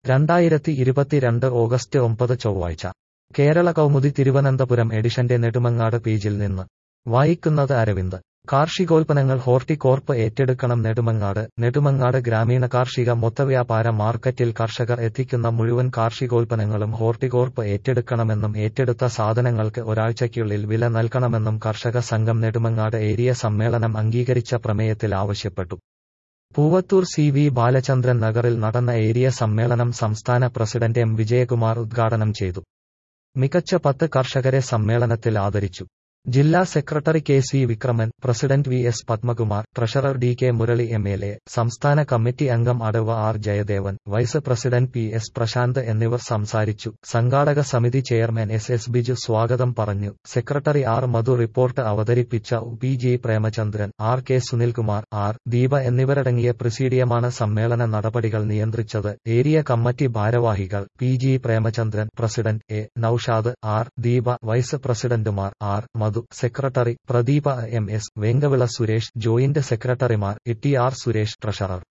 രണ്ടായിരത്തി ഇരുപത്തിരണ്ട് ഓഗസ്റ്റ് ഒമ്പത് ചൊവ്വാഴ്ച കേരള കൗമുദി തിരുവനന്തപുരം എഡിഷന്റെ നെടുമങ്ങാട് പേജിൽ നിന്ന് വായിക്കുന്നത് അരവിന്ദ് കാർഷികോൽപ്പന്നങ്ങൾ ഹോർട്ടികോർപ്പ് ഏറ്റെടുക്കണം നെടുമങ്ങാട് നെടുമങ്ങാട് ഗ്രാമീണ കാർഷിക മൊത്തവ്യാപാര മാർക്കറ്റിൽ കർഷകർ എത്തിക്കുന്ന മുഴുവൻ കാർഷികോൽപ്പന്നങ്ങളും ഹോർട്ടികോർപ്പ് ഏറ്റെടുക്കണമെന്നും ഏറ്റെടുത്ത സാധനങ്ങൾക്ക് ഒരാഴ്ചയ്ക്കുള്ളിൽ വില നൽകണമെന്നും കർഷക സംഘം നെടുമങ്ങാട് ഏരിയ സമ്മേളനം അംഗീകരിച്ച പ്രമേയത്തിൽ ആവശ്യപ്പെട്ടു പൂവത്തൂർ സി വി ബാലചന്ദ്രൻ നഗറിൽ നടന്ന ഏരിയ സമ്മേളനം സംസ്ഥാന പ്രസിഡന്റ് എം വിജയകുമാർ ഉദ്ഘാടനം ചെയ്തു മികച്ച പത്ത് കർഷകരെ സമ്മേളനത്തിൽ ആദരിച്ചു ജില്ലാ secretary K C Vikraman president V S Padmakumar treasurer D K Murali M L A സംസ്ഥാന കമ്മിറ്റി അംഗം അടവ് R Jayadevan vice president P S Prasanth എന്നിവർ സംസാരിച്ചു സംഘാടക സമിതി ചെയർമാൻ എസ് എസ് ബിജു സ്വാഗതം പറഞ്ഞു സെക്രട്ടറി ആർ മധു റിപ്പോർട്ട് അവതരിപ്പിച്ച P G Premachandran R K Sunilkumar R Deepa എന്നിവരടങ്ങിയ പ്രസീഡിയമാണ് സമ്മേളന നടപടികൾ നിയന്ത്രിച്ചത് ഏരിയ കമ്മിറ്റി ഭാരവാഹികൾ P G Premachandran president A Noushad R Deepa vice പ്രസിഡന്റുമാർ R Madhu secretary Pradeepa M S Venkavila Suresh joint സെക്രട്ടറിമാർ E T R Suresh treasurer